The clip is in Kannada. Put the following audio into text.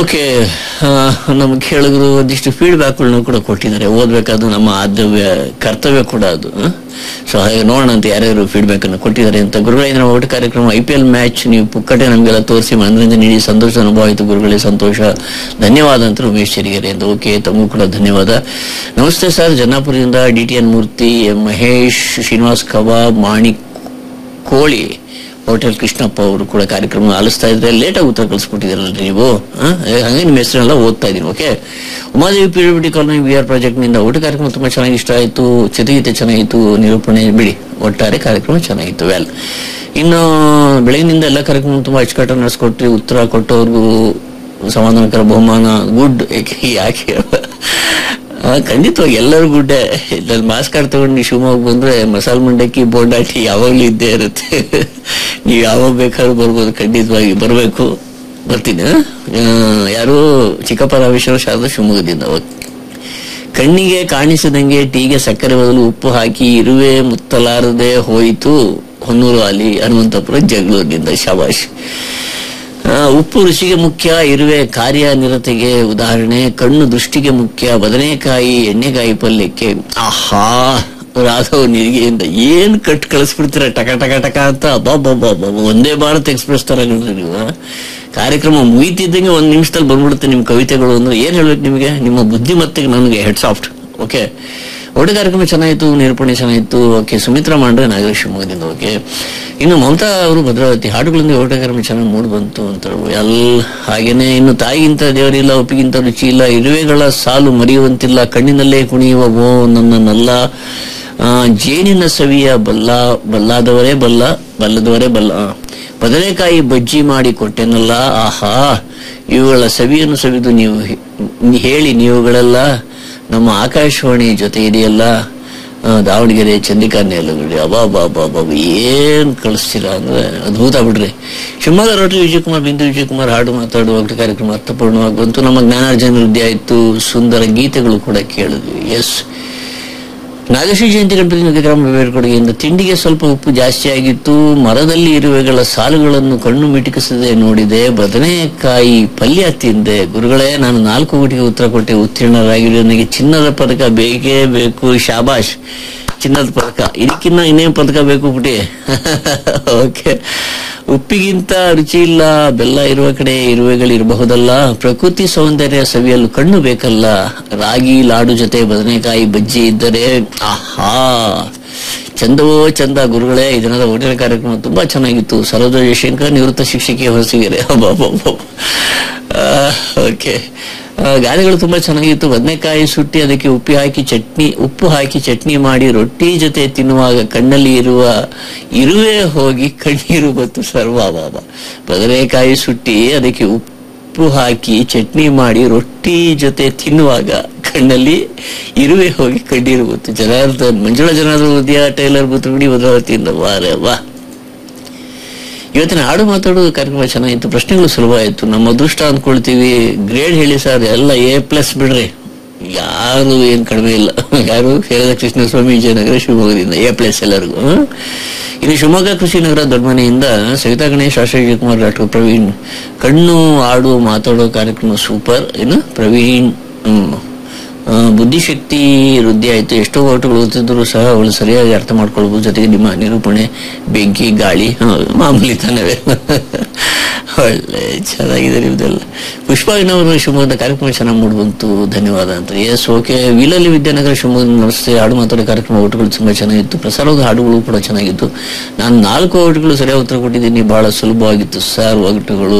ಓಕೆ ನಮ್ಮ ಕೇಳಿದ್ರು ಒಂದಿಷ್ಟು ಫೀಡ್ಬ್ಯಾಕ್ಗಳನ್ನ ಕೂಡ ಕೊಟ್ಟಿದ್ದಾರೆ ಓದ್ಬೇಕಾದ್ದು ನಮ್ಮ ಆದ್ಯವ್ಯ ಕರ್ತವ್ಯ ಕೂಡ ಅದು ಸೊ ಹಾಗೆ ನೋಡೋಣ ಅಂತ ಯಾರ್ಯಾರು ಫೀಡ್ಬ್ಯಾಕ್ ಅನ್ನು ಕೊಟ್ಟಿದ್ದಾರೆ ಅಂತ ಗುರುಗಳೇ ನಮ್ಮ ಒಟ್ಟು ಕಾರ್ಯಕ್ರಮ ಐ ಪಿ ಎಲ್ ಮ್ಯಾಚ್ ನೀವು ಪುಕ್ಕಟೆ ನಮಗೆಲ್ಲ ತೋರಿಸಿ ಮನೋರಂಜನೆ ನೀಡಿ ಸಂತೋಷ ಅನುಭವ ಆಯಿತು ಗುರುಗಳೇ ಸಂತೋಷ ಧನ್ಯವಾದ ಅಂತ ಉಮೇಶ್ ಚೆರಿಗೆರೆ ಅಂತ ಓಕೆ ತಮಗೂ ಕೂಡ ಧನ್ಯವಾದ ನಮಸ್ತೆ ಸರ್ ಜನ್ನಾಪುರದಿಂದ D T N Murthy Mahesh Srinivas ಕಬಾಬ್ ಮಾಣಿಕ್ ಕೋಳಿ ಹೋಟೆಲ್ ಕೃಷ್ಣಪ್ಪ ಅವರು ಕೂಡ ಕಾರ್ಯಕ್ರಮ ಆಲಿಸ್ತಾ ಇದ್ರೆ ಲೇಟಾಗಿ ಉತ್ತರ ಕಳಿಸ್ಕೊಟ್ಟಿದ್ದೀರಲ್ಲ ನೀವು ಆ? ಏ, ಹಂಗೆ ನಿಮ್ಮ ಹೆಸರೆಲ್ಲ ಓದ್ತಾ ಇದ್ದೀನಿ okay Umadevi P D colony V R project ನಿಂದ ಒಟ್ಟು ಕಾರ್ಯಕ್ರಮ ತುಂಬಾ ಚೆನ್ನಾಗಿ ಇಷ್ಟ ಆಯಿತು ಚಿತ್ರಗೀತೆ ಚೆನ್ನಾಗಿತ್ತು ನಿರೂಪಣೆ ಬಿಡಿ ಒಟ್ಟಾರೆ ಕಾರ್ಯಕ್ರಮ ಚೆನ್ನಾಗಿತ್ತು ವೆಲ್ ಇನ್ನು ಬೆಳಗಿನಿಂದ ಎಲ್ಲ ಕಾರ್ಯಕ್ರಮ ತುಂಬಾ ಅಚ್ಚುಕಟ್ಟಾಗಿ ನಡೆಸ್ಕೊಟ್ರಿ ಉತ್ತರ ಕೊಟ್ಟವ್ರಿಗೂ ಸಮಾಧಾನಕರ ಬಹುಮಾನ ಗುಡ್ ಯಾಕೆ ಆ, ಖಂಡಿತವಾಗಿ ಎಲ್ಲರೂ ಗುಡ್ಡೆ ಇಲ್ಲಿ ಮಾಸ್ಕ್ ಕಾರ್ಡ್ ತಗೊಂಡು ನೀವು ಶಿವಮೊಗ್ಗ ಬಂದ್ರೆ ಮಸಾಲ ಮಂಡಕ್ಕಿ ಬೋಂಡಾಟಿ ಯಾವಾಗ್ಲೂ ಇದ್ದೇ ಇರುತ್ತೆ ನೀವು ಯಾವಾಗ ಬೇಕಾದ್ರೂ ಬರ್ಬೋದು ಖಂಡಿತವಾಗಿ ಬರಬೇಕು ಬರ್ತೀನಿ ಆ? ಆ, ಯಾರು ಚಿಕ್ಕಪ್ಪ ರಾಮೇಶ್ವರ ಶಾರದಾ ಶಿವಮೊಗ್ಗದಿಂದ ಓಕೆ ಕಣ್ಣಿಗೆ ಕಾಣಿಸದಂಗೆ ಟೀಗೆ ಸಕ್ಕರೆ ಬದಲು ಉಪ್ಪು ಹಾಕಿ ಇರುವೆ ಮುತ್ತಲಾರದೆ ಹೋಯಿತು ಹೊನ್ನೂರು ಅಲಿ ಹನುಮಂತಪುರ ಜಗಳೂರಿನಿಂದ ಶಬಾಷ್ ಆ, ಉಪ್ಪು ರುಚಿಗೆ ಮುಖ್ಯ ಇರುವೆ ಕಾರ್ಯನಿರತೆಗೆ ಉದಾಹರಣೆ ಕಣ್ಣು ದೃಷ್ಟಿಗೆ ಮುಖ್ಯ ಬದನೆಕಾಯಿ ಎಣ್ಣೆಕಾಯಿ ಪಲ್ಯಕ್ಕೆ ಆಹಾ ರಾಘವ್ ನಿರಿಗೆಯಿಂದ ಏನ್ ಕಟ್ ಕಳಿಸ್ಬಿಡ್ತೀರ ಟಕ ಟಕ ಟಕ ಅಂತ ಅಬ್ಬಬ್ಬಬ್ಬ ಒಂದೇ ಭಾರತ್ ಎಕ್ಸ್ಪ್ರೆಸ್ ತರ ನೀವು ಕಾರ್ಯಕ್ರಮ ಮುಗಿತಿದ್ದಂಗೆ ಒಂದ್ ನಿಮಿಷದಲ್ಲಿ ಬಂದ್ಬಿಡುತ್ತೆ ನಿಮ್ ಕವಿತೆಗಳು ಅಂದ್ರೆ ಏನ್ ಹೇಳ್ಬೇಕು ನಿಮಗೆ ನಿಮ್ಮ ಬುದ್ಧಿಮತ್ತೆಗೆ ನನಗೆ ಹೆಡ್ ಸಾಫ್ಟ್ ಓಕೆ ಒಳ್ಳೆ ಕಾರ್ಯಕ್ರಮ ಚೆನ್ನಾಗಿತ್ತು ನಿರೂಪಣೆ ಚೆನ್ನಾಗಿತ್ತು ಓಕೆ ಸುಮಿತ್ರಾ ಮಾಡ್ರೆ ನಾಗೇಶ್ ಶಿವಮೊಗ್ಗದಿಂದ ಓಕೆ ಇನ್ನು ಮಮತಾ ಅವರು ಭದ್ರಾವತಿ ಹಾಡುಗಳಿಂದ ಒಳ್ಳೆ ಕಾರ್ಯಕ್ರಮ ಚೆನ್ನಾಗಿ ಮೂಡ್ ಬಂತು ಅಂತ ಎಲ್ ಹಾಗೇನೆ ಇನ್ನು ತಾಯಿಗಿಂತ ದೇವರಿಲ್ಲ ಒಪ್ಪಿಗಿಂತ ರುಚಿ ಇಲ್ಲ ಇರುವೆಗಳ ಸಾಲು ಮರೆಯುವಂತಿಲ್ಲ ಕಣ್ಣಿನಲ್ಲೇ ಕುಣಿಯುವ ಓ ನನ್ನನ್ನೆಲ್ಲ ಆ, ಜೇನಿನ ಸವಿಯ ಬಲ್ಲ ಬಲ್ಲಾದವರೇ ಬಲ್ಲ ಬಲ್ಲದವರೇ ಬಲ್ಲ ಆ. ಬದನೆಕಾಯಿ ಬಜ್ಜಿ ಮಾಡಿ ಕೊಟ್ಟೆನಲ್ಲ ಆಹಾ ಇವುಗಳ ಸವಿಯನ್ನು ಸವಿದು ನೀವು ಹೇ- ಹೇಳಿ ನೀವುಗಳೆಲ್ಲ ನಮ್ಮ ಆಕಾಶವಾಣಿ ಜೊತೆ ಇದೆಯಲ್ಲ ಆ, ದಾವಣಗೆರೆ ಚಂದ್ರಿಕಾ ನೇಲಗುಡಿ ಅಬಾ ಬಾಬಾ ಏನ್ ಕಳಿಸ್ತೀರಾ ಅಂದ್ರೆ ಅದ್ಭುತ ಬಿಡ್ರಿ ಶಿವಮೊಗ್ಗ ರೋಟರಿ ವಿಜಯಕುಮಾರ್ ಬಿಂದು ವಿಜಯಕುಮಾರ್ ಹಾಡು ಮಾತಾಡುವ ಒಟ್ಟು ಕಾರ್ಯಕ್ರಮ ಅರ್ಥಪೂರ್ಣವಾಗಿ ಬಂತು ನಮ್ಮ ಜ್ಞಾನಾರ್ಜನ ವೃದ್ಧಿ ಆಯ್ತು ಸುಂದರ ಗೀತೆಗಳು ಕೂಡ ಕೇಳಿದ್ವಿ ಎಸ್ ನಾಗಶ್ರೀ ಜಯಂತಿ ಗಣಪತಿ ನಗರಗ್ರಾಮ ಬೇರ್ಕೊಡುಗೆಯಿಂದ ತಿಂಡಿಗೆ ಸ್ವಲ್ಪ ಉಪ್ಪು ಜಾಸ್ತಿ ಆಗಿತ್ತು ಮರದಲ್ಲಿ ಇರುವೆಗಳ ಸಾಲುಗಳನ್ನು ಕಣ್ಣು ಮಿಟುಕಿಸದೆ ನೋಡಿದೆ ಬದನೆಕಾಯಿ ಪಲ್ಯ ತಿಂದೆ ಗುರುಗಳೇ ನಾನು ನಾಲ್ಕು ಕೋಟಿಗೆ ಉತ್ತರ ಕೊಟ್ಟೆ ಉತ್ತೀರ್ಣರಾಗಿರೋ ನನಗೆ ಚಿನ್ನದ ಪದಕ ಬೇಕೇ ಬೇಕು ಶಾಬಾಷ್ ಚಿನ್ನದ ಪದಕ ಇದಕ್ಕಿನ್ನ ಇನ್ನೇನು ಪದಕ ಬೇಕು ಬಿಡಿ ಓಕೆ ಉಪ್ಪಿಗಿಂತ ರುಚಿ ಇಲ್ಲ ಬೆಲ್ಲ ಇರುವ ಕಡೆ ಇರುವೆಗಳಿರಬಹುದಲ್ಲ ಪ್ರಕೃತಿ ಸೌಂದರ್ಯ ಸವಿಯಲು ಕಣ್ಣು ಬೇಕಲ್ಲ ರಾಗಿ ಲಾಡು ಜೊತೆ ಬದನೆಕಾಯಿ ಬಜ್ಜಿ ಇದ್ದರೆ ಆಹಾ ಚಂದವೋ ಚಂದ ಗುರುಗಳೇ ಈ ದಿನದ ಹೋಟೆಲ್ ಕಾರ್ಯಕ್ರಮ ತುಂಬಾ ಚೆನ್ನಾಗಿತ್ತು ಸರೋಜ ಜಯಶಂಕರ್ ನಿವೃತ್ತ ಶಿಕ್ಷಕಿ ಹೊರಸಿಗೆರೆ ಓಕೆ ಗಾಳಿಗಳು ತುಂಬಾ ಚೆನ್ನಾಗಿತ್ತು ಬದನೆಕಾಯಿ ಸುಟ್ಟಿ ಅದಕ್ಕೆ ಉಪ್ಪು ಹಾಕಿ ಚಟ್ನಿ ಉಪ್ಪು ಹಾಕಿ ಚಟ್ನಿ ಮಾಡಿ ರೊಟ್ಟಿ ಜೊತೆ ತಿನ್ನುವಾಗ ಕಣ್ಣಲ್ಲಿ ಇರುವ ಇರುವೆ ಹೋಗಿ ಕಣ್ಣೀರು ಬತ್ತು ಸರ್ವ ಬಾಬಾ ಬದನೆಕಾಯಿ ಸುಟ್ಟಿ ಅದಕ್ಕೆ ಉಪ್ಪು ಹಾಕಿ ಚಟ್ನಿ ಮಾಡಿ ರೊಟ್ಟಿ ಜೊತೆ ತಿನ್ನುವಾಗ ಕಣ್ಣಲ್ಲಿ ಇರುವೆ ಹೋಗಿ ಕಣ್ಣೀರು ಬತ್ತು ಜನಾರ್ದನ್ ಮಂಜುಳಾ ಜನಾರ್ದನ್ ಉದ್ಯ ಟೈಲರ್ ಬುತ್ರಗುಡಿ ಭದ್ರಾವತಿಯಿಂದ ವಾರೆ ವಾ ಇವತ್ತಿನ ಹಾಡು ಮಾತಾಡೋದು ಕಾರ್ಯಕ್ರಮ ಚೆನ್ನಾಗಿತ್ತು ಪ್ರಶ್ನೆಗಳು ಸುಲಭ ಆಯ್ತು ನಮ್ಮ ಅದೃಷ್ಟ ಅಂದ್ಕೊಳ್ತೀವಿ ಗ್ರೇಡ್ ಹೇಳಿ ಸರ್ ಎಲ್ಲ ಎ ಪ್ಲಸ್ ಬಿಡ್ರಿ ಯಾರು ಏನ್ ಕಡಿಮೆ ಇಲ್ಲ ಯಾರು ಶಾರದಾ ಕೃಷ್ಣಸ್ವಾಮಿ ವಿಜಯನಗರ ಶಿವಮೊಗ್ಗದಿಂದ ಎ ಪ್ಲಸ್ ಎಲ್ಲರಿಗೂ ಹ್ಮ್? ಇನ್ನು ಶಿವಮೊಗ್ಗ ಕೃಷಿ ನಗರ ದೊಡ್ಡಮನೆಯಿಂದ ಸವಿತಾ ಗಣೇಶ್ ಆಶಾ ವಿಜಯಕುಮಾರ್ ಡಾಕ್ಟರ್ ಪ್ರವೀಣ್ ಕಣ್ಣು ಆಡು ಮಾತಾಡೋ ಕಾರ್ಯಕ್ರಮ ಸೂಪರ್ ಇನ್ನು ಪ್ರವೀಣ್ ಹ್ಮ್ ಆ, ಬುದ್ಧಿಶಕ್ತಿ ವೃದ್ಧಿ ಆಯ್ತು ಎಷ್ಟೋ ಓಟುಗಳು ಓದ್ತಿದ್ರು ಸಹ ಅವಳು ಸರಿಯಾಗಿ ಅರ್ಥ ಮಾಡ್ಕೊಳ್ಬಹುದು ಜೊತೆಗೆ ನಿಮ್ಮ ನಿರೂಪಣೆ ಬೆಂಕಿ ಗಾಳಿ ಹ, ಮಾಮೂಲಿ ತಾನವೇ ಒಳ್ಳೆ ಚೆನ್ನಾಗಿದೆ ನಿಮ್ದೆಲ್ಲ ಪುಷ್ಪವಿನವರು ಶಿವಮೊಗ್ಗದ ಕಾರ್ಯಕ್ರಮ ಚೆನ್ನಾಗಿ ಮೂಡ್ ಬಂತು ಧನ್ಯವಾದ ಅಂತ ಎಸ್ ಓಕೆ ವಿಲಲ್ಲಿ ವಿದ್ಯಾನಗರ ಶಿವಮೊಗ್ಗ ನಮಸ್ತೆ ಹಾಡು ಮಾತಾಡೋ ಕಾರ್ಯಕ್ರಮ ಓಟುಗಳು ತುಂಬಾ ಚೆನ್ನಾಗಿತ್ತು ಪ್ರಸಾರದ ಹಾಡುಗಳು ಕೂಡ ಚೆನ್ನಾಗಿತ್ತು ನಾನು ನಾಲ್ಕು ಓಟುಗಳು ಸರಿಯಾಗಿ ಉತ್ತರ ಕೊಟ್ಟಿದ್ದೀನಿ ಬಹಳ ಸುಲಭವಾಗಿತ್ತು ಸರ್ ಒಗಟುಗಳು